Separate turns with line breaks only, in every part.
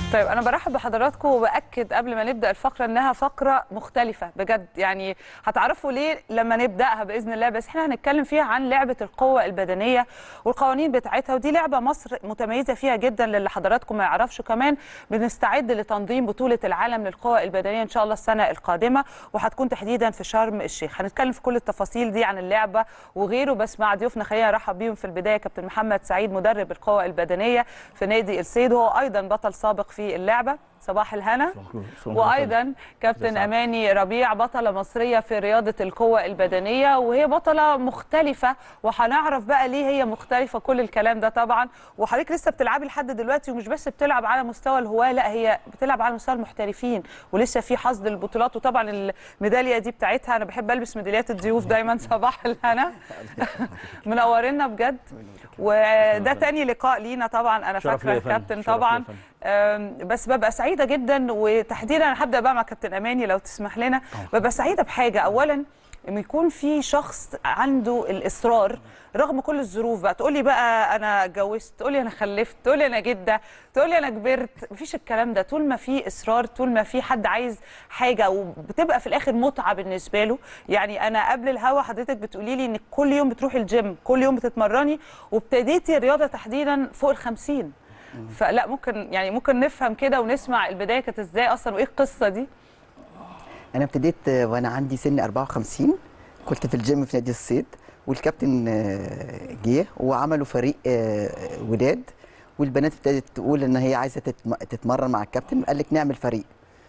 طيب انا برحب بحضراتكم وباكد قبل ما نبدا الفقره انها فقره مختلفه بجد يعني هتعرفوا ليه لما نبداها باذن الله بس احنا هنتكلم فيها عن لعبه القوه البدنيه والقوانين بتاعتها ودي لعبه مصر متميزه فيها جدا للي حضراتكم ما يعرفش كمان بنستعد لتنظيم بطوله العالم للقوى البدنيه ان شاء الله السنه القادمه وهتكون تحديدا في شرم الشيخ هنتكلم في كل التفاصيل دي عن اللعبه وغيره بس مع ضيوفنا خلينا نرحب بيهم في البدايه كابتن محمد سعيد مدرب القوى البدنيه في نادي السيد وهو ايضا بطل سابق في اللعبه صباح الهنا وايضا كابتن اماني ربيع بطله مصريه في رياضه القوه البدنيه وهي بطله مختلفه وهنعرف بقى ليه هي مختلفه كل الكلام ده طبعا وحضرتك لسه بتلعبي لحد دلوقتي ومش بس بتلعب على مستوى الهواه لا هي بتلعب على مستوى المحترفين ولسه في حصد البطولات وطبعا الميداليه دي بتاعتها انا بحب البس ميداليات الضيوف دايما صباح الهنا منورنا بجد وده تاني لقاء لينا طبعا انا فاكره الكابتن طبعا بس ببقى سعيده جدا وتحديدا انا هبدا بقى مع كابتن اماني لو تسمح لنا ببقى سعيده بحاجه اولا انه يكون في شخص عنده الاصرار رغم كل الظروف بقى تقول لي بقى انا اتجوزت تقول لي انا خلفت تقول لي انا جده تقول لي انا كبرت مفيش الكلام ده طول ما في اصرار طول ما في حد عايز حاجه وبتبقى في الاخر متعه بالنسبه له يعني انا قبل الهوا حضرتك بتقولي لي انك كل يوم بتروحي الجيم كل يوم بتتمرني وابتديتي الرياضه تحديدا فوق ال 50 فلا ممكن يعني ممكن نفهم كده ونسمع البدايه كانت ازاي اصلا وايه القصه دي
انا ابتديت وانا عندي سن 54 كنت في الجيم في نادي الصيد والكابتن جه وعملوا فريق ولاد والبنات ابتدت تقول ان هي عايزه تتمرن مع الكابتن قال لك نعمل فريق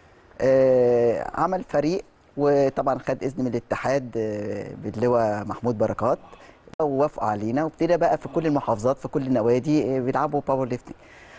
عمل فريق وطبعا خد اذن من الاتحاد باللواء محمود بركات ووافقوا علينا وابتدى بقى في كل المحافظات في كل النوادي بيلعبوا باور ليفتنج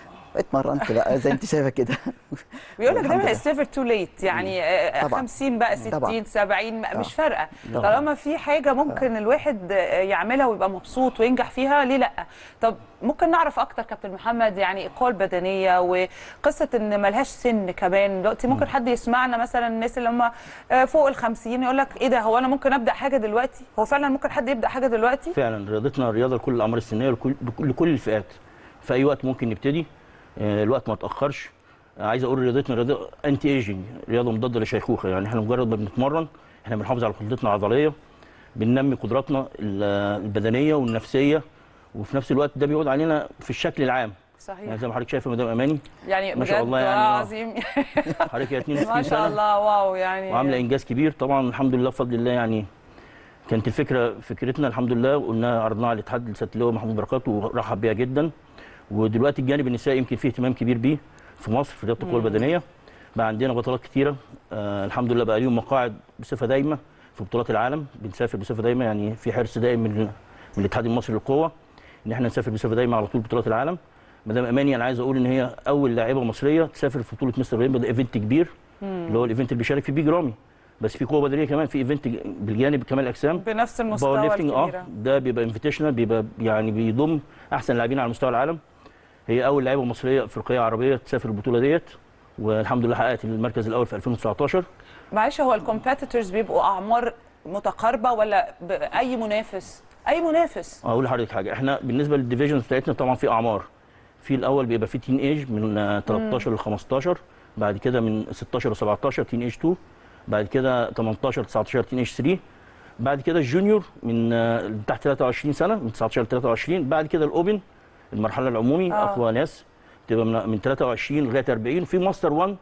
اتمرنت بقى زي انت شايفه كده
بيقول لك دايما اتس نيفر تو ليت يعني طبعا. 50 بقى 60 طبعا. 70 طبعا. مش فارقه طالما في حاجه ممكن طبعا. الواحد يعملها ويبقى مبسوط وينجح فيها ليه لا طب ممكن نعرف اكتر كابتن محمد يعني القوه البدنيه وقصه ان ملهاش سن كمان دلوقتي ممكن حد يسمعنا مثلا الناس اللي هم فوق ال 50 يقول لك ايه ده هو انا ممكن ابدا حاجه دلوقتي هو فعلا ممكن حد يبدا حاجه دلوقتي
فعلا رياضتنا رياضه لكل الاعمار السنيه لكل لكل الفئات في اي وقت ممكن نبتدي الوقت ما تاخرش عايز اقول رياضتنا رياضه انتي ايجنج رياضه مضاده للشيخوخه يعني احنا مجرد ما بنتمرن احنا بنحافظ على قدرتنا العضليه بننمي قدراتنا البدنيه والنفسيه وفي نفس الوقت ده بيعود علينا في الشكل العام
صحيح
يعني زي ما حضرتك شايفه مدام اماني
يعني
ما شاء الله يعني
عظيم
حضرتك 62
ما شاء الله واو يعني
وعامله انجاز كبير طبعا الحمد لله بفضل الله يعني كانت الفكره فكرتنا الحمد لله قلنا عرضناها على الاتحاد لسياده اللواء محمود بركات ورحب بيها جدا ودلوقتي الجانب النسائي يمكن فيه اهتمام كبير بيه في مصر في رياضه القوى البدنيه بقى عندنا بطولات كتيره آه الحمد لله بقى ليهم مقاعد بصفه دايمه في بطولات العالم بنسافر بصفه دايمه يعني في حرص دائم من من الاتحاد المصري للقوه ان احنا نسافر بصفه دايمه على طول بطولات العالم مدام اماني انا عايز اقول ان هي اول لاعبه مصريه تسافر في بطوله مستر اولمبيا ده ايفنت كبير اللي هو الايفنت اللي بيشارك فيه بيج رامي بس في قوه بدنيه كمان في ايفنت بالجانب كمال الاجسام
بنفس المستوى الكبير
اه ده بيبقى انفيتيشنال بيبقى يعني بيضم احسن لاعبين على مستوى العالم هي اول لاعبه مصريه افريقيه عربيه تسافر البطوله ديت والحمد لله حققت المركز الاول في 2019
معلش هو الكومبيتيتورز بيبقوا اعمار متقاربه ولا اي منافس اي منافس
اقول لحضرتك حاجه احنا بالنسبه للديفيجنز بتاعتنا طبعا في اعمار في الاول بيبقى في تين ايج من 13 ل 15 بعد كده من 16 ل 17 تين ايج 2 بعد كده 18 19 تين ايج 3 بعد كده الجونيور من تحت 23 سنه من 19 ل 23 بعد كده الاوبن المرحله العمومي آه. اقوى ناس تبقى من 23 لغايه 40 في ماستر 1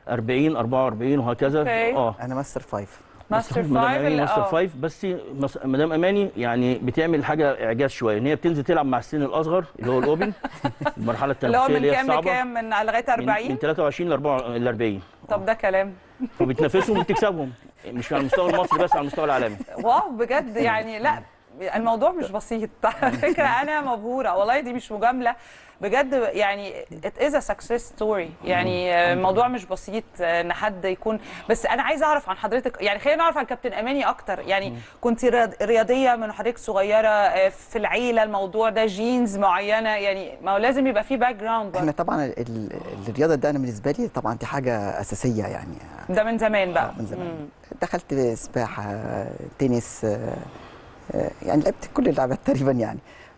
40 44 وهكذا
أوكي.
اه
انا ماستر 5
ماستر 5
ماستر 5 بس مدام اماني يعني بتعمل حاجه اعجاز شويه ان هي بتنزل تلعب مع السن الاصغر اللي هو الاوبن المرحله التنافسيه
اللي
هي
هو من كام لكام من لغايه 40
من 23 ل 40
طب ده كلام
فبتنافسهم وبتكسبهم مش على المستوى المصري بس على المستوى العالمي
واو بجد يعني لا الموضوع مش بسيط على فكره انا مبهوره والله دي مش مجامله بجد يعني ات از ا سكسس ستوري يعني الموضوع مش بسيط ان حد يكون بس انا عايزه اعرف عن حضرتك يعني خلينا نعرف عن كابتن اماني اكتر يعني كنت رياضيه من حضرتك صغيره في العيله الموضوع ده جينز معينه يعني ما هو لازم يبقى في باك جراوند
احنا طبعا الرياضه ده انا بالنسبه لي طبعا دي حاجه اساسيه يعني
ده من زمان بقى
من زمان مم. دخلت سباحه تنس يعني لعبت كل اللعبات تقريبا يعني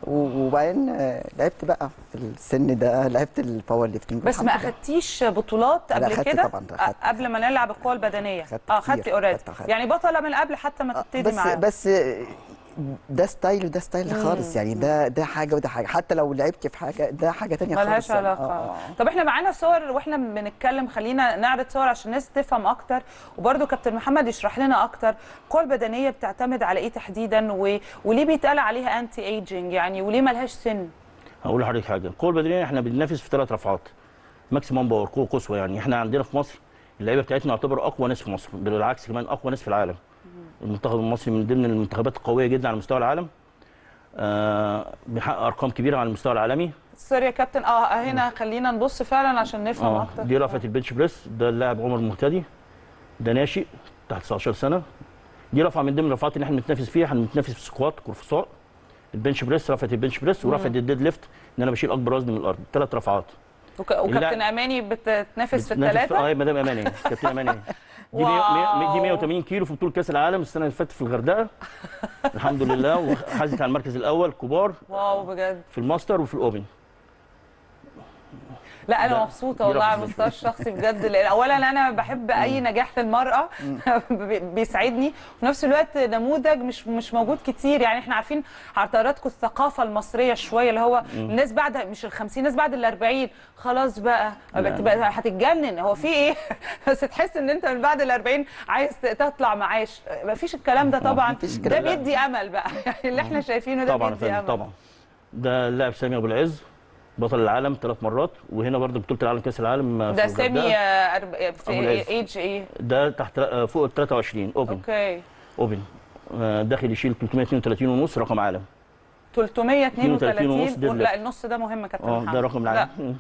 و- وبعدين آه، لعبت بقى في السن ده لعبت الباور ليفتنج
بس ما
والحمد لله.
اخدتيش بطولات
لا،
قبل
أخدت
كده
طبعاً، أخدت.
قبل ما نلعب القوى البدنيه
أخدت
اه
كتير،
خدتي اوريدي
أخدت- أخدت.
يعني بطله من قبل حتى ما
آه،
تبتدي
بس
معاهم
بس آه، ده ستايل وده ستايل خالص يعني ده ده حاجه وده حاجه حتى لو لعبت في حاجه ده حاجه تانية خالص
ملهاش
يعني.
علاقه
آه، آه.
طب احنا معانا صور واحنا بنتكلم خلينا نعرض صور عشان الناس تفهم اكتر وبرده كابتن محمد يشرح لنا اكتر القوه البدنيه بتعتمد على ايه تحديدا و... وليه بيتقال عليها انتي ايجينج يعني وليه ملهاش سن
هقول لحضرتك حاجه القوه البدنيه احنا بننافس في ثلاث رفعات ماكسيمم باور قوه قصوى يعني احنا عندنا في مصر اللعيبه بتاعتنا يعتبر اقوى ناس في مصر بالعكس كمان اقوى ناس في العالم المنتخب المصري من ضمن المنتخبات القويه جدا على مستوى العالم آه بيحقق ارقام كبيره على المستوى العالمي
سوري يا كابتن اه هنا خلينا نبص فعلا عشان نفهم
اه
اكتر
دي رفعه البنش بريس ده اللاعب عمر المهتدي ده ناشئ تحت 19 سنه دي رفعه من ضمن الرفعات اللي احنا بنتنافس فيها احنا بنتنافس في سكوات قرفصاء البنش بريس رفعه البنش بريس ورفعه الديد ليفت ان انا بشيل اكبر وزن من الارض ثلاث رفعات
وك... وكابتن
لا.
اماني بتتنافس في
بتنافس
الثلاثه
اه يا مدام اماني كابتن اماني دي 100 دي 180 كيلو في بطوله كاس العالم السنه اللي فاتت في الغردقه الحمد لله وحازت على المركز الاول كبار
واو بجد
في الماستر وفي الاوبن
لا انا
لا،
مبسوطه
دي
والله على
رفعة
المستوى الشخصي بجد لان اولا انا بحب اي نجاح للمراه بي- بيسعدني وفي نفس الوقت نموذج مش مش موجود كتير يعني احنا عارفين حضراتكم الثقافه المصريه شويه اللي هو الناس بعد مش ال 50 الناس بعد ال 40 خلاص بقى بتبقى هتتجنن هو في ايه بس تحس ان انت من بعد ال 40 عايز تطلع معاش مفيش الكلام ده طبعا
مفيش
ده
الكلام ده.
بيدي امل بقى يعني اللي احنا شايفينه ده
طبعا يا
بيدي
فندم
امل
طبعا ده اللاعب سامي ابو العز بطل العالم ثلاث مرات وهنا برضه بطوله العالم كاس العالم في
ده
الغردقة.
سامي آه، أرب- في
أبو العز.
ايج ايه
ده تحت آه، فوق ال 23 اوبن
اوكي
اوبن آه، داخل يشيل 332 ونص رقم عالم
332
ونص ديد
لا النص ده مهم يا كابتن
اه
محمد
ده رقم
لا
العالم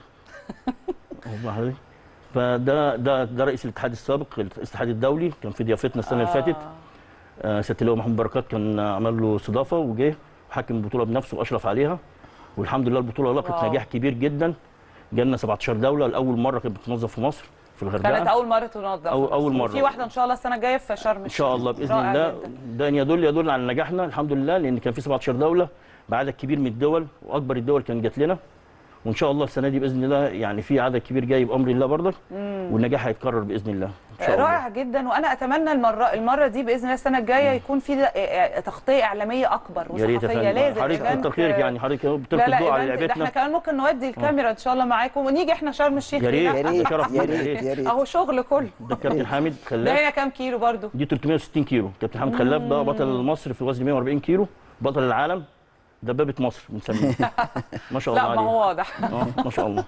والله حضرتك. فده ده ده رئيس الاتحاد السابق الاتحاد الدولي كان في ضيافتنا السنه اللي فاتت آه، سياده اللواء محمود بركات كان عمل له استضافه وجه حكم البطوله بنفسه واشرف عليها والحمد لله البطوله لقت
واو.
نجاح كبير جدا جالنا 17 دوله لاول مره كانت بتنظم في مصر في الغردقه
كانت اول مره تنظف
أول- أول مرة.
في واحده ان شاء الله السنه الجايه في شرم
ان شاء الله باذن
رائع
الله
جداً.
ده إن يدل يدل على نجاحنا الحمد لله لان كان في 17 دوله بعدد كبير من الدول واكبر الدول كان جات لنا وان شاء الله السنه دي باذن الله يعني في عدد كبير جاي بامر الله برضك والنجاح هيتكرر باذن الله ان شاء الله
رائع جدا وانا اتمنى المره المره دي باذن الله السنه الجايه يكون في ده- آه، تغطيه اعلاميه اكبر
يا ريت يا
وصحفيه
فندم
لازم
حضرتك
إيفنت،
كتر خيرك
آه،
يعني حضرتك
لا
بتلقي
لا
الضوء على
إيفنت، ده احنا
لعبتنا
كمان ممكن نودي الكاميرا ان شاء الله معاكم ونيجي احنا شرم الشيخ
يا ريت
هنا.
يا ريت
شرف
يا
لينا، يا
ريت
ريت.
يا ريت
اهو شغل كله
ده الكابتن حامد
ده
خلاف
هنا كام كيلو برضو
دي 360 كيلو كابتن حامد خلاف ده بطل مصر في وزن 140 كيلو بطل العالم دبابه مصر بنسميه ما شاء الله
لا ما
عليه
هو واضح
اه ما شاء الله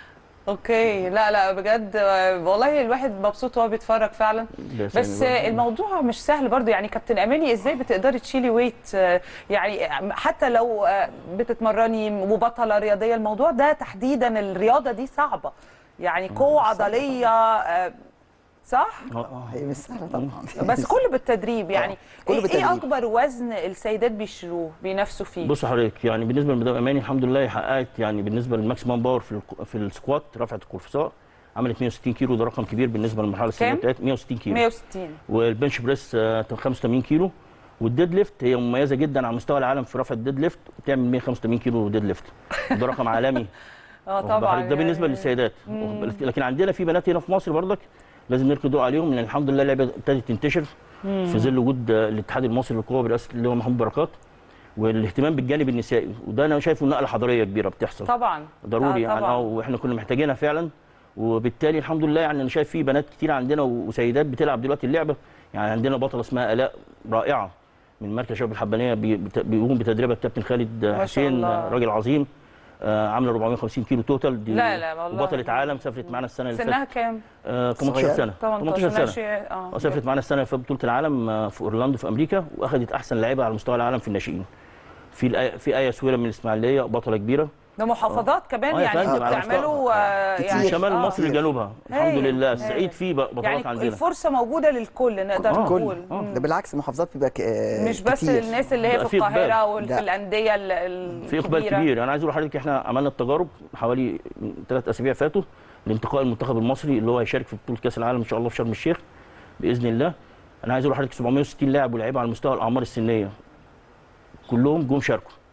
اوكي لا لا بجد آه، والله الواحد مبسوط وهو بيتفرج فعلا
ده سامي
بس
برضه.
الموضوع مش سهل برضو يعني كابتن اماني ازاي بتقدري تشيلي ويت آه، يعني حتى لو آه، بتتمرني وبطله رياضيه الموضوع ده تحديدا الرياضه دي صعبه يعني قوه عضليه آه، صح
اه هي مش سهله طبعا
بس كله بالتدريب يعني
كله
ايه إيه
بالتدريب.
اكبر وزن السيدات بيشيلوه بينافسوا فيه
بص حضرتك يعني بالنسبه لمدام اماني الحمد لله حققت يعني بالنسبه للماكسيمم باور في الك- في السكوات رفعت القرفصاء عملت 160 كيلو ده رقم كبير بالنسبه للمرحله السنيه
كام؟
بتاعتها 160 كيلو
160
والبنش بريس آه، 85 كيلو والديد ليفت هي مميزه جدا على مستوى العالم في رفع الديد ليفت بتعمل 185 كيلو ديد ليفت ده رقم عالمي
اه
واخد
طبعا
بالك؟ ده بالنسبه
يعني
للسيدات واخد بالك؟ لكن عندنا في بنات هنا في مصر برضك لازم نلقي ضوء عليهم لان الحمد لله اللعبه ابتدت تنتشر في ظل وجود آه، الاتحاد المصري للقوه برئاسه اللي هو محمود بركات والاهتمام بالجانب النسائي وده انا شايفه نقله حضاريه كبيره بتحصل
طبعا
ضروري
آه
يعني
طبعاً.
اه واحنا كنا محتاجينها فعلا وبالتالي الحمد لله يعني انا شايف في بنات كتير عندنا وسيدات بتلعب دلوقتي اللعبه يعني عندنا بطله اسمها الاء رائعه من مركز شباب الحبانيه بي- بت- بيقوم بتدريبها الكابتن خالد
ما شاء
حسين
الله.
آه، راجل عظيم آه، عامله 450 كيلو توتال دي
لا لا والله.
وبطله عالم سافرت معانا السنه اللي
سنها
فاتت
كام؟
آه، 18
صغيرة.
سنه 18 سنه
ماشي اه
آه، سافرت معانا السنه في بطوله العالم آه، في اورلاندو في امريكا واخذت احسن لعيبه على مستوى العالم في الناشئين في الآية في ايه سويره من الاسماعيليه بطله كبيره
ده محافظات كمان
آه يا
يعني
فندم،
انتوا
على
بتعملوا آه،
كتير.
يعني
من شمال
آه.
مصر لجنوبها الحمد
هايل،
لله
هايل.
الصعيد فيه بق- بطولات
يعني
عندنا
الفرصه موجوده للكل نقدر
آه،
نقول
كل. آه.
مم.
ده بالعكس محافظات بيبقى ك- آه،
مش بس
كتير.
الناس اللي هي
بقى
في
في
القاهره
إقبال.
وفي
لا.
الانديه ال- ال-
في اقبال
الكبيرة.
كبير انا عايز اقول لحضرتك احنا عملنا التجارب حوالي ثلاث اسابيع فاتوا لانتقاء المنتخب المصري اللي هو هيشارك في بطوله كاس العالم ان شاء الله في شرم الشيخ باذن الله انا عايز اقول لحضرتك 760 لاعب ولاعيبه على مستوى الاعمار السنيه كلهم جم شاركوا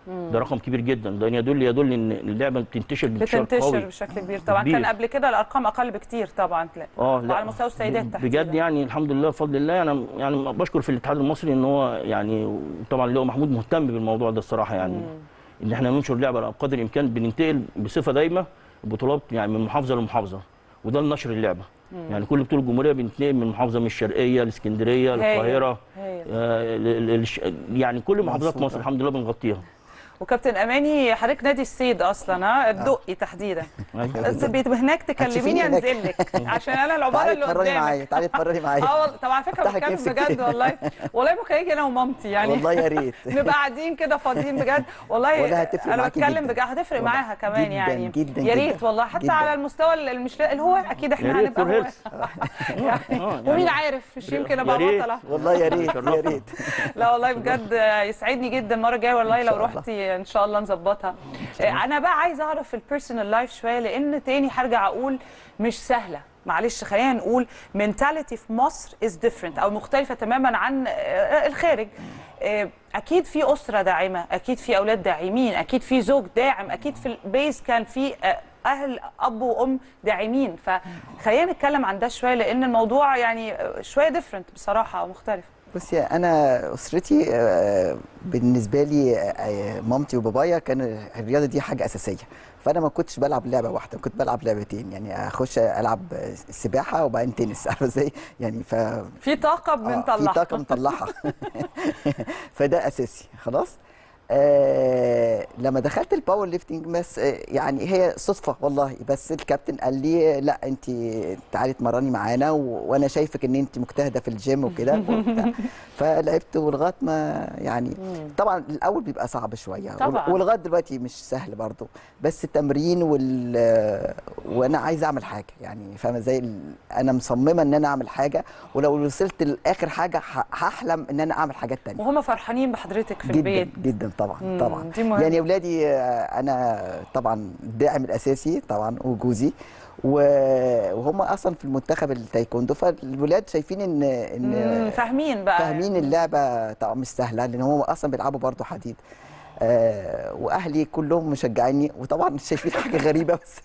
ده رقم كبير جدا ده يدل يدل ان اللعبه بتنتشر بانتشار
بتنتشر
قوي
بشكل كبير طبعا
كبير.
كان قبل كده الارقام اقل بكتير طبعا تلاقي
اه لا
وعلى مستوى السيدات
ب-
تحديداً.
بجد يعني الحمد لله بفضل الله انا يعني بشكر في الاتحاد المصري ان هو يعني طبعا اللي هو محمود مهتم بالموضوع ده الصراحه يعني ان احنا ننشر لعبه بقدر الامكان بننتقل بصفه دايمه بطولات يعني من محافظه لمحافظه وده لنشر اللعبه يعني كل بطوله جمهوريه بنتنقل من محافظه من الشرقيه الاسكندريه
هايل.
القاهره
هايل.
آه ال- ال- الش- يعني كل محافظات
مظبوط.
مصر الحمد لله بنغطيها
وكابتن اماني حضرتك نادي الصيد اصلا ها الدقي تحديدا
أيوة.
بس بيت- هناك تكلميني
هتشوفيني هناك.
انزل لك عشان انا العباره
تعالي
اللي
اتمرني معايا
قدامك
تعالي اتمرني معايا
اه والله طب على فكره
افتحي
بتكلم
كيسك
بجد
كده.
والله والله ممكن اجي انا ومامتي يعني
والله يا ريت
نبقى قاعدين كده فاضيين بجد والله
والله هتفرق
انا
معاكي
بتكلم
جداً.
بجد هتفرق
والله
معاها كمان
جداً
يعني
جداً
يا ريت
جداً.
والله حتى
جداً.
على المستوى ال- مش اللي هو اكيد
يا
احنا
ريت
هنبقى
فور
هو
هيلث.
يعني
آه، يعني
ومين عارف مش يمكن
يا
ابقى
ريت.
بطله
والله يا ريت يا
شرفنا.
ريت
لا والله بجد يسعدني جدا المره الجايه والله
إن
لو
شاء الله.
رحتي ان شاء الله نظبطها انا بقى عايزه اعرف البيرسونال لايف شويه لان تاني هرجع اقول مش سهله معلش خلينا نقول منتاليتي في مصر از ديفرنت او مختلفه تماما عن آه، الخارج آه، اكيد في اسره داعمه اكيد في اولاد داعمين اكيد في زوج داعم اكيد في البيس كان في آه، اهل اب وام داعمين فخلينا نتكلم عن ده شويه لان الموضوع يعني آه، شويه ديفرنت بصراحه او مختلف
بصي انا اسرتي آه، بالنسبه لي آه، مامتي وبابايا كان الرياضه دي حاجه اساسيه فانا ما كنتش بلعب لعبه واحده كنت بلعب لعبتين يعني اخش العب سباحه وبعدين تنس عارفه ازاي يعني ف
في طاقه
آه،
بنطلعها
في طاقه مطلعها فده اساسي خلاص آه لما دخلت الباور ليفتنج بس آه يعني هي صدفه والله بس الكابتن قال لي لا انت تعالي اتمرني معانا و- وانا شايفك ان انت مجتهده في الجيم وكده وبتاع. فلعبت ولغايه ما يعني طبعا الاول بيبقى صعب شويه
طبعاً.
ولغايه دلوقتي مش سهل برضو بس التمرين وال وانا عايز اعمل حاجه يعني فاهمه ازاي ال- انا مصممه ان انا اعمل حاجه ولو وصلت لاخر حاجه ه- هحلم ان انا اعمل حاجات تانية
وهم فرحانين بحضرتك في
جدا
البيت
جدا طبعا
مم،
طبعا
دي مهمة.
يعني اولادي آه، انا طبعا الداعم الاساسي طبعا وجوزي و- وهم اصلا في المنتخب التايكوندو فالولاد شايفين ان
مم،
ان
فاهمين بقى
فاهمين اللعبه طبعا مش سهله لان هم اصلا بيلعبوا برضه حديد آه واهلي كلهم مشجعيني وطبعا شايفين حاجه غريبه بس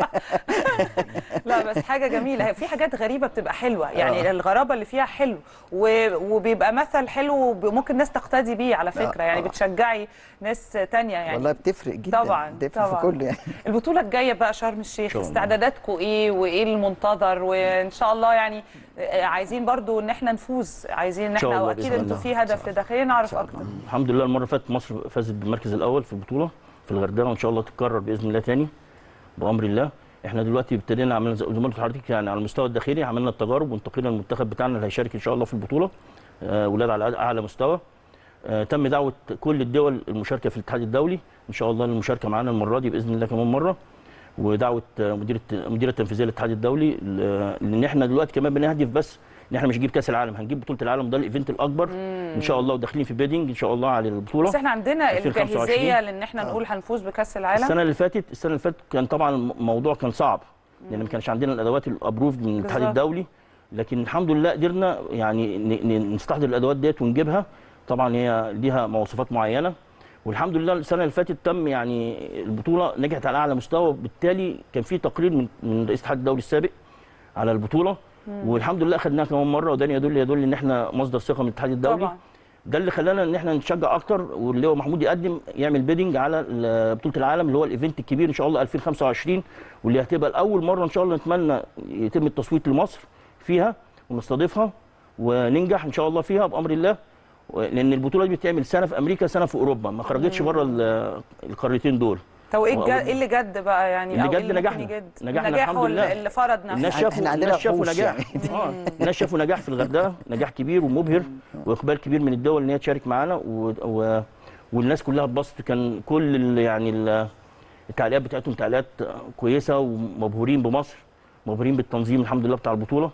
لا بس حاجه جميله في حاجات غريبه بتبقى حلوه يعني
آه.
الغرابه اللي فيها حلو و- وبيبقى مثل حلو وب- ممكن ناس تقتدي بيه على فكره يعني
آه.
بتشجعي ناس تانية يعني
والله بتفرق جدا
طبعاً،
بتفرق
طبعاً.
في كله يعني
البطوله الجايه بقى شرم الشيخ
شاء الله.
استعداداتكم ايه وايه المنتظر وان شاء الله يعني آه، عايزين برضو ان احنا نفوز عايزين ان
إن شاء
احنا
الله
واكيد
بإذن
انتوا
الله.
في هدف لده خلينا نعرف اكتر
الحمد لله المره اللي فاتت مصر فازت بالمركز الاول في البطوله في الغردقه وان شاء الله تتكرر باذن الله تاني بامر الله احنا دلوقتي ابتدينا عملنا زي ما قلت لحضرتك يعني على المستوى الداخلي عملنا التجارب وانتقينا المنتخب بتاعنا اللي هيشارك ان شاء الله في البطوله آه ولاد على اعلى مستوى آه تم دعوه كل الدول المشاركه في الاتحاد الدولي ان شاء الله المشاركه معانا المره دي باذن الله كمان مره ودعوه آه، مدير الت- المديره التنفيذيه للاتحاد الدولي ل- لان احنا دلوقتي كمان بنهدف بس ان احنا مش هنجيب كاس العالم هنجيب بطوله العالم ده الايفنت الاكبر ان شاء الله وداخلين في بيدنج ان شاء الله على البطوله
بس احنا عندنا
2025.
الجاهزيه لان احنا نقول هنفوز بكاس العالم
السنه اللي فاتت السنه اللي فاتت كان طبعا الموضوع كان صعب لان ما كانش عندنا الادوات الابروف من الاتحاد
بالظبط.
الدولي لكن الحمد لله قدرنا يعني ن- ن- نستحضر الادوات ديت ونجيبها طبعا هي ليها مواصفات معينه والحمد لله السنه اللي فاتت تم يعني البطوله نجحت على اعلى مستوى وبالتالي كان في تقرير من من رئيس الاتحاد الدولي السابق على البطوله والحمد لله اخذناها كمان مره وده يدل يدل ان احنا مصدر ثقه من الاتحاد الدولي
طبعا
ده اللي خلانا ان احنا نشجع اكتر واللي هو محمود يقدم يعمل بيدنج على ال- بطوله العالم اللي هو الايفنت الكبير ان شاء الله 2025 واللي هتبقى لاول مره ان شاء الله نتمنى يتم التصويت لمصر فيها ونستضيفها وننجح ان شاء الله فيها بامر الله و- لان البطوله دي بتتعمل سنه في امريكا سنه في اوروبا ما خرجتش بره ال- القارتين دول
طب ايه الج-
وأول-
إيه اللي جد بقى يعني
اللي
أو
جد
إيه ممكن
نجحنا.
يجد؟
نجحنا
النجاح
الحمد
هو اللي-
لله.
اللي فرض نفسه
الناس
إحنا
شافوا
عندنا
الناس شافوا
وحوش
نجاح
يعني.
اه الناس شافوا نجاح في الغردقه نجاح كبير ومبهر واقبال كبير من الدول ان هي تشارك معانا و... و... والناس كلها اتبسطت كان كل ال... يعني ال... التعليقات بتاعتهم تعليقات كويسه ومبهورين بمصر مبهورين بالتنظيم الحمد لله بتاع البطوله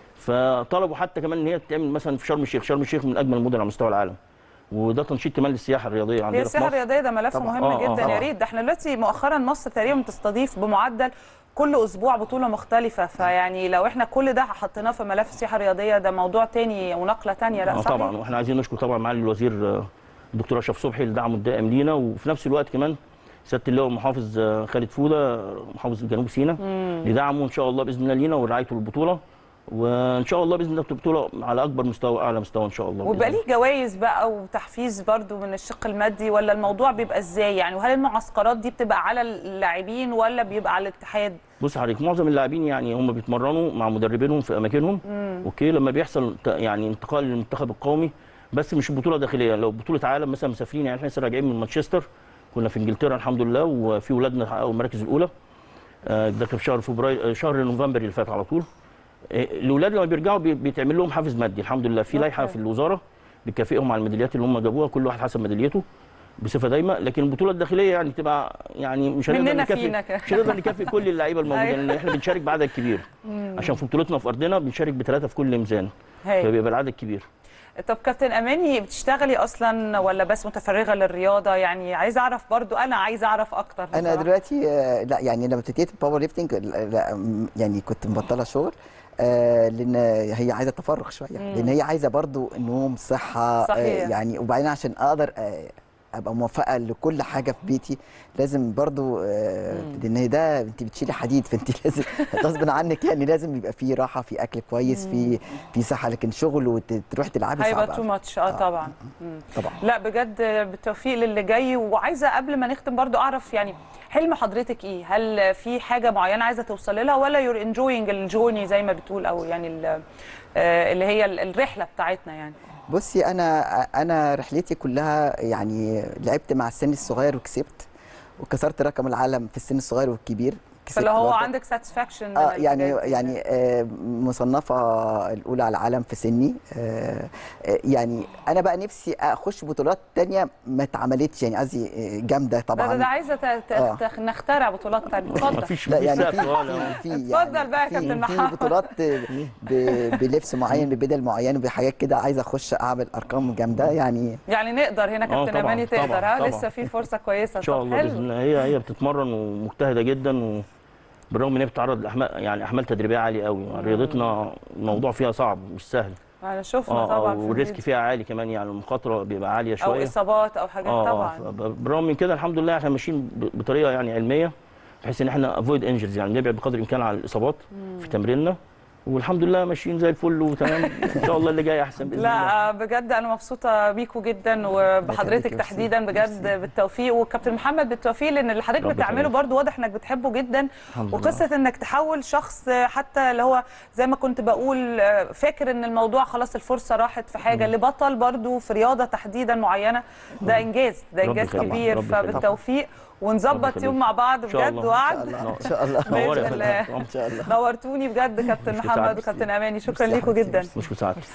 فطلبوا حتى كمان ان هي تتعمل مثلا في شرم الشيخ شرم الشيخ من اجمل المدن على مستوى العالم وده تنشيط كمان للسياحه الرياضيه عندنا
هي
في
السياحه
مصر
الرياضيه ده ملف
طبعاً.
مهم
آه، آه،
جدا يا
طبعاً.
ريت ده احنا دلوقتي مؤخرا مصر تقريبا بتستضيف بمعدل كل اسبوع بطوله مختلفه فيعني لو احنا كل ده حطيناه في ملف السياحه الرياضيه ده موضوع تاني ونقله تانية لا
اه
صحيح
طبعا واحنا عايزين نشكر طبعا معالي الوزير آه، الدكتور اشرف صبحي اللي دعمه الدائم لينا وفي نفس الوقت كمان سياده اللواء المحافظ آه، خالد فوده محافظ جنوب سيناء لدعمه ان شاء الله باذن الله لينا ورعايته للبطوله وان شاء الله باذن الله تبقى البطوله على اكبر مستوى واعلى مستوى ان شاء الله بإذن
ويبقى
الله.
ليه جوائز بقى وتحفيز برضو من الشق المادي ولا الموضوع بيبقى ازاي يعني وهل المعسكرات دي بتبقى على اللاعبين ولا بيبقى على الاتحاد
بص حضرتك معظم اللاعبين يعني هم بيتمرنوا مع مدربينهم في اماكنهم اوكي لما بيحصل ت- يعني انتقال للمنتخب القومي بس مش بطوله داخليه لو بطوله عالم مثلا مسافرين يعني احنا لسه راجعين من مانشستر كنا في انجلترا الحمد لله وفي ولادنا حققوا المراكز الاولى آه، ده كان في شهر فبراير آه، شهر نوفمبر اللي فات على طول آه، الاولاد لما بيرجعوا بي- بيتعمل لهم حافز مادي الحمد لله في لائحه
أوكي.
في الوزاره بتكافئهم على الميداليات اللي هم جابوها كل واحد حسب ميداليته بصفه دايمه لكن البطوله الداخليه يعني تبقى يعني مش هنقدر
مننا
نكافئ
فينا كده.
مش هنقدر نكافئ كل اللعيبه الموجودين
أيوة.
لان احنا بنشارك بعدد كبير عشان في بطولتنا في ارضنا بنشارك بثلاثه في كل ميزان
هاي.
فبيبقى العدد كبير
طب كابتن اماني بتشتغلي اصلا ولا بس متفرغه للرياضه يعني عايزه اعرف برضو انا عايزه اعرف اكتر
انا
بصراحة.
دلوقتي آه، لا يعني لما ابتديت الباور ليفتنج لا لا، م- يعني كنت مبطله شغل آه، لان هي عايزه تفرغ شويه لان هي عايزه برضو نوم صحه آه،
صحيح.
يعني وبعدين عشان اقدر آه، ابقى موفقه لكل حاجه في بيتي لازم برضو آه، لان ده انت بتشيلي حديد فانت لازم غصب عنك يعني لازم يبقى في راحه في اكل كويس في في صحه لكن شغل وتروح تلعبي
هيبقى
صعب
تو
أوي.
ماتش اه طبعا مم.
طبعا
لا بجد بالتوفيق للي جاي وعايزه قبل ما نختم برضو اعرف يعني حلم حضرتك ايه هل في حاجه معينه عايزه توصلي لها ولا يور انجوينج الجورني زي ما بتقول او يعني ال- آه، اللي هي ال- الرحله بتاعتنا يعني
بصي انا انا رحلتي كلها يعني لعبت مع السن الصغير وكسبت وكسرت رقم العالم في السن الصغير والكبير كسبت
فلو هو
برضه.
عندك ساتسفاكشن
اه يعني يعني آه مصنفه الاولى على العالم في سني آه آه، يعني انا بقى نفسي اخش بطولات تانية ما اتعملتش يعني قصدي آه، جامده
ده,
طبعا
ده, ده عايزه ت- ت-
آه.
تخ- نخترع بطولات تانية اتفضل
مفيش
لا
مفيش
يعني
سقف
في
ولا-
في في
اتفضل
يعني
بقى يا
في-
كابتن محمد.
في بطولات ب- بلبس معين ببدل معين وبحاجات كده عايز اخش اعمل ارقام جامده يعني
يعني نقدر هنا
آه،
كابتن
طبعاً،
اماني تقدر
طبعاً،
ها
طبعاً.
لسه في فرصه كويسه
ان شاء
طب
الله
حلو.
باذن الله هي هي بتتمرن ومجتهده جدا وبالرغم ان هي بتتعرض لاحمال يعني احمال تدريبيه عاليه قوي رياضتنا الموضوع فيها صعب مش سهل
انا شفنا
اه
طبعا
اه
في
والريسك
الفيديو.
فيها عالي كمان يعني المخاطره بيبقى عاليه
او
شويه
اصابات او حاجات
اه
طبعا
اه بالرغم من كده الحمد لله احنا ماشيين ب- بطريقه يعني علميه بحيث ان احنا افويد انجرز يعني نبعد بقدر الامكان عن الاصابات في تمريننا والحمد لله ماشيين زي الفل وتمام ان شاء الله اللي جاي احسن باذن الله
لا بجد انا مبسوطه بيكوا جدا وبحضرتك
يخليك،
تحديدا
ميرسي.
بجد بالتوفيق وكابتن محمد بالتوفيق لان اللي حضرتك
ربنا
بتعمله
يخليك.
برضو واضح انك بتحبه جدا
الحمد لله.
وقصه انك تحول شخص حتى اللي هو زي ما كنت بقول فاكر ان الموضوع خلاص الفرصه راحت في حاجه لبطل برضو في رياضه تحديدا معينه ده انجاز ده
ربنا
انجاز
يخليك،
كبير
ربنا يخليك.
فبالتوفيق
ربنا
ونظبط
يخليك.
يوم مع بعض
إن شاء
بجد
الله.
وعد
ان شاء الله
نوري يا
بإذن الله.
فندم.
ان شاء الله
نورتوني بجد كابتن
مش
محمد
مساعد.
وكابتن اماني شكرا
ميرسي يا
ليكوا
حبيبتي،
جدا
ميرسي.
مش مساعد